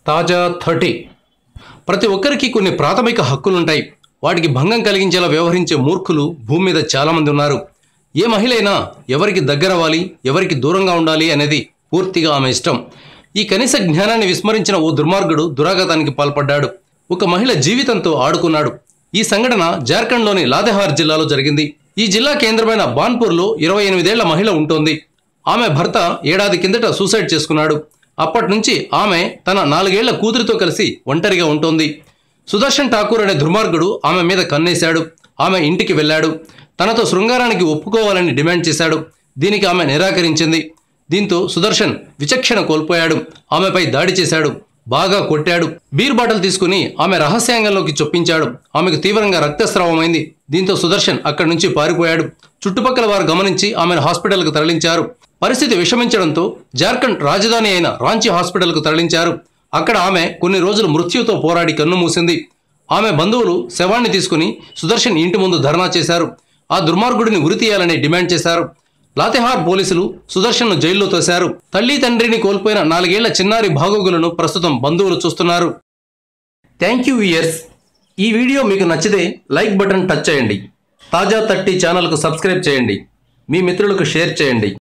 తాజా థర్టీ ప్రతి ఒక్కరికి కొన్ని ప్రాథమిక హక్కులుంటాయి వాటికి భంగం కలిగించేలా వ్యవహరించే మూర్ఖులు భూమి మీద చాలామంది ఉన్నారు ఏ మహిళ అయినా ఎవరికి దగ్గరవ్వాలి ఎవరికి దూరంగా ఉండాలి అనేది పూర్తిగా ఆమె ఇష్టం ఈ కనీస జ్ఞానాన్ని విస్మరించిన ఓ దుర్మార్గుడు దురాఘాతానికి పాల్పడ్డాడు ఒక మహిళ జీవితంతో ఆడుకున్నాడు ఈ సంఘటన జార్ఖండ్లోని లాదెహార్ జిల్లాలో జరిగింది ఈ జిల్లా కేంద్రమైన బాన్పూర్లో ఇరవై ఎనిమిదేళ్ల మహిళ ఉంటోంది ఆమె భర్త ఏడాది కిందట సూసైడ్ చేసుకున్నాడు అప్పటి నుంచి ఆమె తన నాలుగేళ్ల కూతురితో కలిసి ఒంటరిగా ఉంటోంది సుదర్శన్ ఠాకూర్ అనే దుర్మార్గుడు ఆమె మీద కన్నేశాడు ఆమె ఇంటికి వెళ్ళాడు తనతో శృంగారానికి ఒప్పుకోవాలని డిమాండ్ చేశాడు దీనికి ఆమె నిరాకరించింది దీంతో సుదర్శన్ విచక్షణ కోల్పోయాడు ఆమెపై దాడి చేశాడు బాగా కొట్టాడు బీర్ బాటిల్ తీసుకుని ఆమె రహస్యాంగంలోకి చొప్పించాడు ఆమెకు తీవ్రంగా రక్తస్రావమైంది దీంతో సుదర్శన్ అక్కడి నుంచి పారిపోయాడు చుట్టుపక్కల వారు గమనించి ఆమెను హాస్పిటల్కు తరలించారు పరిస్థితి విషమించడంతో జార్ఖండ్ రాజధాని అయిన రాంచీ హాస్పిటల్కు తరలించారు అక్కడ ఆమె కొన్ని రోజులు మృత్యుతో పోరాడి కన్ను మూసింది ఆమె బంధువులు శవాన్ని తీసుకుని సుదర్శన్ ఇంటి ముందు ధర్నా చేశారు ఆ దుర్మార్గుడిని ఉరి తీయాలని డిమాండ్ చేశారు లాతెహార్ పోలీసులు సుదర్శన్ను జైల్లో తోశారు తల్లి తండ్రిని కోల్పోయిన నాలుగేళ్ల చిన్నారి బాగోగులను ప్రస్తుతం బంధువులు చూస్తున్నారు థ్యాంక్ యూ ఇయర్స్ ఈ వీడియో మీకు నచ్చితే లైక్ బటన్ టచ్ చేయండి తాజా థర్టీ ఛానల్కు సబ్స్క్రైబ్ చేయండి మీ మిత్రులకు షేర్ చేయండి